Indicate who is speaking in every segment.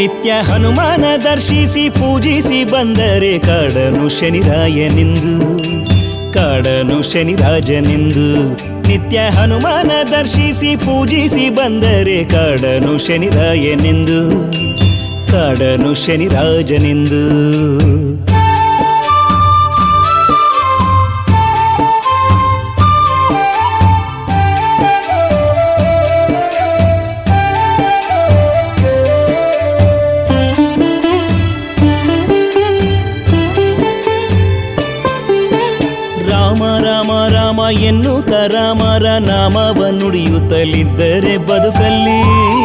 Speaker 1: ನಿತ್ಯ ಹನುಮಾನ ದರ್ಶಿಸಿ ಪೂಜಿಸಿ ಬಂದರೆ ಕಾಡನು ಶನಿರಾಯನೆಂದು ಕಾಡನು ಶನಿರಾಜನೆಂದು ನಿತ್ಯ ಹನುಮಾನ ದರ್ಶಿಸಿ ಪೂಜಿಸಿ ಬಂದರೆ ಕಾಡನು ಶನಿರಾಯನೆಂದು ಕಾಡನು ಶನಿರಾಜನೆಂದು ರಾಮ ರಾಮ ರಾಮ ಎನ್ನುತ್ತ ರಾಮರ ನಾಮವ ನುಡಿಯುತ್ತಲಿದ್ದರೆ ಬದುಕಲ್ಲಿ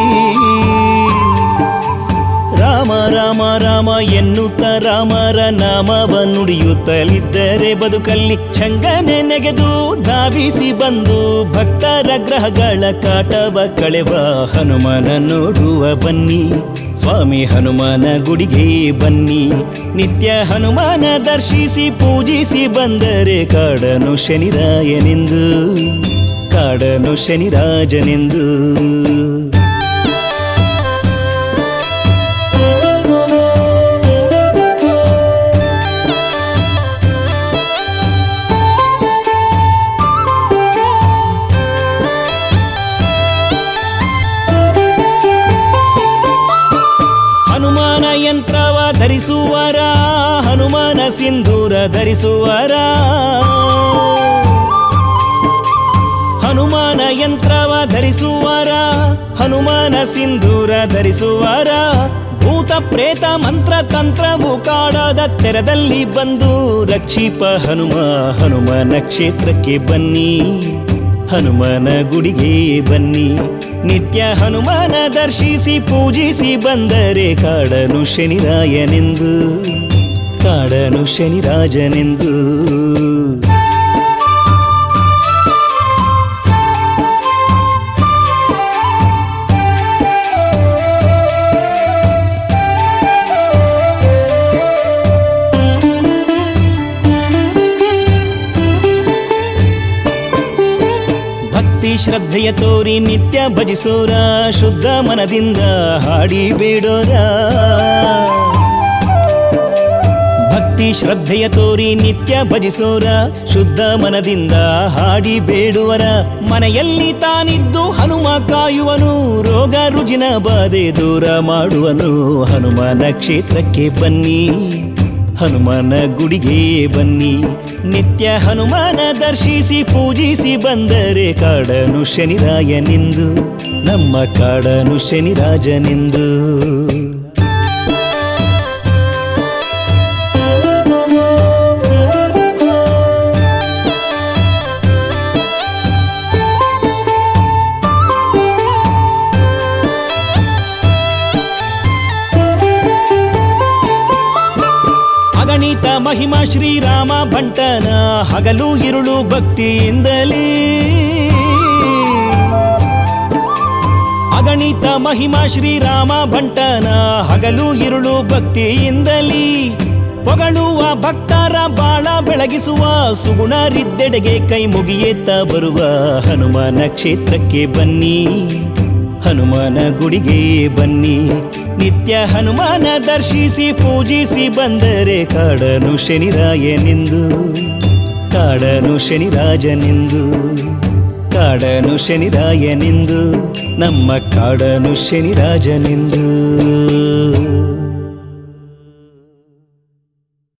Speaker 1: ರಾಮ ರಾಮ ರಾಮ ಎನ್ನುತ್ತ ರಾಮರ ನಾಮವ ನುಡಿಯುತ್ತಲಿದ್ದರೆ ಬದುಕಲ್ಲಿ ಚಂಗನೆ ನೆಗೆದು ಧಾವಿಸಿ ಬಂದು ಭಕ್ತರ ಗ್ರಹಗಳ ಕಾಟವ ಕಳೆವ ಹನುಮನ ನೋಡುವ ಬನ್ನಿ ಸ್ವಾಮಿ ಹನುಮನ ಗುಡಿಗೆ ಬನ್ನಿ ನಿತ್ಯ ಹನುಮನ ದರ್ಶಿಸಿ ಪೂಜಿಸಿ ಬಂದರೆ ಕಾಡನು ಶನಿರಾಯನೆಂದು ಕಾಡನು ಶನಿರಾಜನೆಂದು ಹನುಮಾನ ಯಂತ್ರವ ಧರಿಸುವರ ಹನುಮಾನ ಸಿಂಧೂರ ಧರಿಸುವರ ಹನುಮಾನ ಯಂತ್ರವ ಧರಿಸುವರ ಹನುಮಾನ ಸಿಂಧೂರ ಧರಿಸುವರ ಭೂತ ಪ್ರೇತ ಮಂತ್ರ ತಂತ್ರವು ಕಾಡದ ತೆರದಲ್ಲಿ ಬಂದು ರಕ್ಷಿಪ ಹನುಮ ಹನುಮನ ಕ್ಷೇತ್ರಕ್ಕೆ ಬನ್ನಿ ಹನುಮನ ಗುಡಿಗೆ ಬನ್ನಿ ನಿತ್ಯ ಹನುಮನ ದರ್ಶಿಸಿ ಪೂಜಿಸಿ ಬಂದರೆ ಕಾಡನು ಶನಿರಾಯನೆಂದು ಕಾಡನು ಶನಿರಾಜನೆಂದು ಭಕ್ತಿ ಶ್ರದ್ಧೆಯ ತೋರಿ ನಿತ್ಯ ಭಜಿಸೋರ ಶುದ್ಧ ಮನದಿಂದ ಹಾಡಿ ಬೇಡೋರ ಭಕ್ತಿ ಶ್ರದ್ಧೆಯ ತೋರಿ ನಿತ್ಯ ಭಜಿಸೋರ ಶುದ್ಧ ಮನದಿಂದ ಹಾಡಿ ಬೇಡುವರ ಮನೆಯಲ್ಲಿ ತಾನಿದ್ದು ಹನುಮ ಕಾಯುವನು ರೋಗ ರುಜಿನ ಬಾಧೆ ದೂರ ಮಾಡುವನು ಹನುಮನ ಕ್ಷೇತ್ರಕ್ಕೆ ಬನ್ನಿ ಹನುಮನ ಗುಡಿಗೆ ಬನ್ನಿ ನಿತ್ಯ ಹನುಮನ ದರ್ಶಿಸಿ ಪೂಜಿಸಿ ಬಂದರೆ ಕಾಡನು ಶನಿರಾಯನೆಂದು ನಮ್ಮ ಕಾಡನು ಶನಿರಾಜನೆಂದು ಅಗಣಿತ ಮಹಿಮಾ ಶ್ರೀರಾಮ ಭಂಟನ ಹಗಲು ಇರುಳು ಭಕ್ತಿಯಿಂದಲೇ ಅಗಣಿತ ಮಹಿಮಾ ಶ್ರೀರಾಮ ಭಂಟನ ಹಗಲು ಇರುಳು ಭಕ್ತಿಯಿಂದಲೇ ಪೊಗಳುವ ಭಕ್ತರ ಬಾಳ ಬೆಳಗಿಸುವ ಸುಗುಣರಿದ್ದೆಡೆಗೆ ಕೈ ಮುಗಿಯೇತ್ತ ಬರುವ ಹನುಮನ ಕ್ಷೇತ್ರಕ್ಕೆ ಬನ್ನಿ ಹನುಮನ ಗುಡಿಗೆ ಬನ್ನಿ ನಿತ್ಯ ಹನುಮಾನ ದರ್ಶಿಸಿ ಪೂಜಿಸಿ ಬಂದರೆ ಕಾಡನು ಶನಿರಾಯನೆಂದು ಕಾಡನು ಶನಿರಾಜನೆಂದು ಕಾಡನು ಶನಿರಾಯನೆಂದು ನಮ್ಮ ಕಾಡನು ಶನಿರಾಜನೆಂದು